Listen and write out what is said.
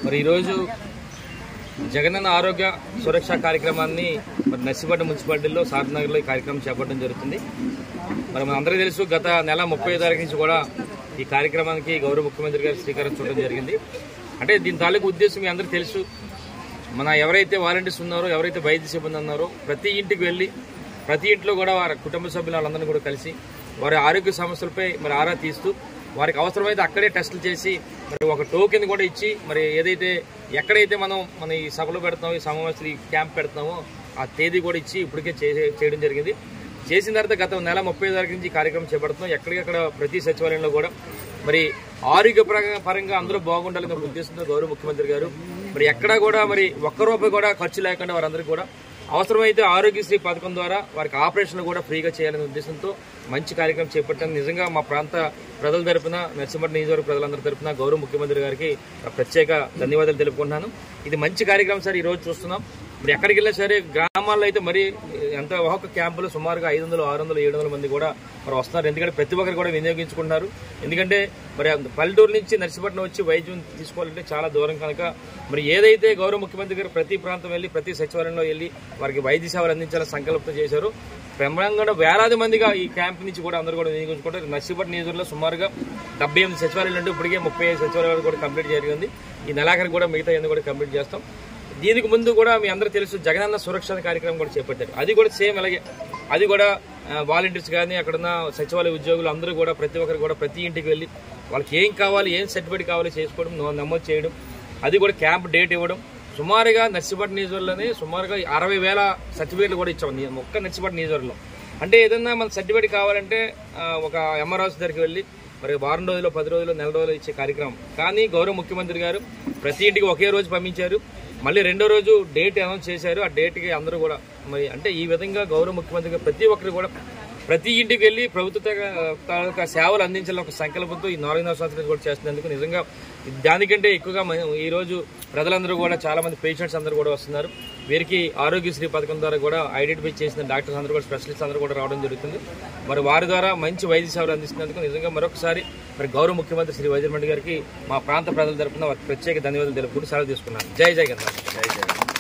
మరి ఈరోజు జగనన్న ఆరోగ్య సురక్ష కార్యక్రమాన్ని మరి నర్సిపట్నం మున్సిపాలిటీలో సార్నగర్లో ఈ కార్యక్రమం చేపట్టడం జరుగుతుంది మరి మన అందరికీ తెలుసు గత నెల ముప్పై తారీఖు నుంచి కూడా ఈ కార్యక్రమానికి గౌరవ ముఖ్యమంత్రి గారు శ్రీకారం చుట్టడం జరిగింది అంటే దీని తాలూకు ఉద్దేశం మీ అందరికీ తెలుసు మన ఎవరైతే వాలంటీర్స్ ఉన్నారో ఎవరైతే వైద్య సిబ్బంది ఉన్నారో ప్రతి ఇంటికి వెళ్ళి ప్రతి ఇంట్లో కూడా వారి కుటుంబ సభ్యులు వాళ్ళందరినీ కూడా కలిసి వారి ఆరోగ్య సమస్యలపై మరి ఆరా తీస్తూ వారికి అవసరమైతే అక్కడే టెస్టులు చేసి మరి ఒక టోకెన్ కూడా ఇచ్చి మరి ఏదైతే ఎక్కడైతే మనం మన ఈ సభలు పెడతామో ఈ సమావేశాలు ఈ క్యాంప్ పెడతామో ఆ తేదీ కూడా ఇచ్చి ఇప్పటికే చే- చేయడం జరిగింది చేసిన తర్వాత గత నెల ముప్పై తారీఖు నుంచి ఈ కార్యక్రమం చేపడుతున్నాం ఎక్కడికక్కడ ప్రతి సచివాలయంలో కూడా మరి ఆరోగ్య పరంగా పరంగా అందరూ బాగుండాలనే ఒక ఉద్దేశంతో గౌరవ ముఖ్యమంత్రి గారు మరి ఎక్కడా కూడా మరి ఒక్క రూపాయి కూడా ఖర్చు లేకుండా వారందరికీ కూడా అవసరమైతే ఆరోగ్యశ్రీ పథకం ద్వారా వారికి ఆపరేషన్లు కూడా ఫ్రీగా చేయాలనే ఉద్దేశంతో మంచి కార్యక్రమం చేపట్టాను నిజంగా మా ప్రాంత ప్రజల తరపున నరసింహట్ నియోజకవర్గ ప్రజలందరి తరపున గౌరవ ముఖ్యమంత్రి గారికి ప్రత్యేక ధన్యవాదాలు తెలుపుకుంటున్నాను ఇది మంచి కార్యక్రమం సార్ ఈ రోజు చూస్తున్నాం ఇప్పుడు ఎక్కడికి వెళ్ళినా సరే గ్రామాల్లో అయితే మరి ఎంత ఒక్కొక్క క్యాంపులో సుమారుగా ఐదు వందలు ఆరు వందలు ఏడు వందల మంది కూడా మరి వస్తున్నారు ఎందుకంటే ప్రతి ఒక్కరు కూడా వినియోగించుకుంటున్నారు ఎందుకంటే మరి అంత పల్లెటూరు నుంచి నర్సిపట్నం వచ్చి వైద్యం తీసుకోవాలంటే చాలా దూరం కనుక మరి ఏదైతే గౌరవ ముఖ్యమంత్రి గారు ప్రతి ప్రాంతం వెళ్ళి ప్రతి సచివాలయంలో వెళ్ళి వారికి వైద్య సేవలు అందించాలని సంకల్పం చేశారు బ్రహ్మాండంగా వేలాది మందిగా ఈ క్యాంప్ నుంచి కూడా అందరూ కూడా వినియోగించుకుంటారు నర్సిపట్నం నియోజకవర్గంలో సుమారుగా డెబ్బై ఎనిమిది సచివాలయాలు అంటే ఇప్పటికే ముప్పై ఐదు సచివాలయాలు కూడా కంప్లీట్ జరిగింది ఈ నెలాఖరికి కూడా మిగతా అన్ని కూడా కంప్లీట్ చేస్తాం దీనికి ముందు కూడా మీ అందరూ తెలుసు జగనన్న సురక్ష కార్యక్రమం కూడా చేపట్టారు అది కూడా సేమ్ అలాగే అది కూడా వాలంటీర్స్ కానీ అక్కడున్న సచివాలయ ఉద్యోగులు అందరూ కూడా ప్రతి ఒక్కరు కూడా ప్రతి ఇంటికి వెళ్ళి వాళ్ళకి ఏం కావాలి ఏం సర్టిఫికేట్ కావాలి చేసుకోవడం నమో- నమోదు చేయడం అది కూడా క్యాంప్ డేట్ ఇవ్వడం సుమారుగా నర్సిపట్నం నియోజకవర్గంలోనే సుమారుగా అరవై వేల సర్టిఫికేట్లు కూడా ఇచ్చాం నీ- ఒక్క నర్సిపట్నం నియోజకవర్గంలో అంటే ఏదన్నా మన సర్టిఫికేట్ కావాలంటే ఆ, ఒక ఎంఆర్ఆర్స్ దగ్గరికి వెళ్ళి మరి వారం రోజులు పది రోజులు నెల రోజులు ఇచ్చే కార్యక్రమం కానీ గౌరవ ముఖ్యమంత్రి గారు ప్రతి ఇంటికి ఒకే రోజు పంపించారు మళ్ళీ రెండో రోజు డేట్ అనౌన్స్ చేశారు ఆ డేట్కి అందరూ కూడా మరి అంటే ఈ విధంగా గౌరవ ముఖ్యమంత్రి గారు ప్రతి ఒక్కరు కూడా ప్రతి ఇంటికి వెళ్ళి ప్రభుత్వ తా- తాలూకా సేవలు అందించాలని ఒక సంకల్పంతో ఈ నాలుగున్నర సంవత్సరాలు కూడా చేస్తున్నందుకు నిజంగా దానికంటే ఎక్కువగా మనం ఈ రోజు ప్రజలందరూ కూడా చాలా మంది పేషెంట్స్ అందరూ కూడా వస్తున్నారు వీరికి ఆరోగ్యశ్రీ పథకం ద్వారా కూడా ఐడెంటిఫై చేసిన డాక్టర్స్ అందరూ కూడా స్పెషలిస్ట్ అందరూ కూడా రావడం జరుగుతుంది మరి వారి ద్వారా మంచి వైద్య సేవలు అందిస్తున్నందుకు నిజంగా మరొకసారి మరి గౌరవ ముఖ్యమంత్రి శ్రీ వైద్యమండి గారికి మా ప్రాంత ప్రజల తరపున వారికి ప్రత్యేక ధన్యవాదాలు తెలుపుకుంటూ సెలవు తీసుకున్నాను జై జగన్ జై జగన్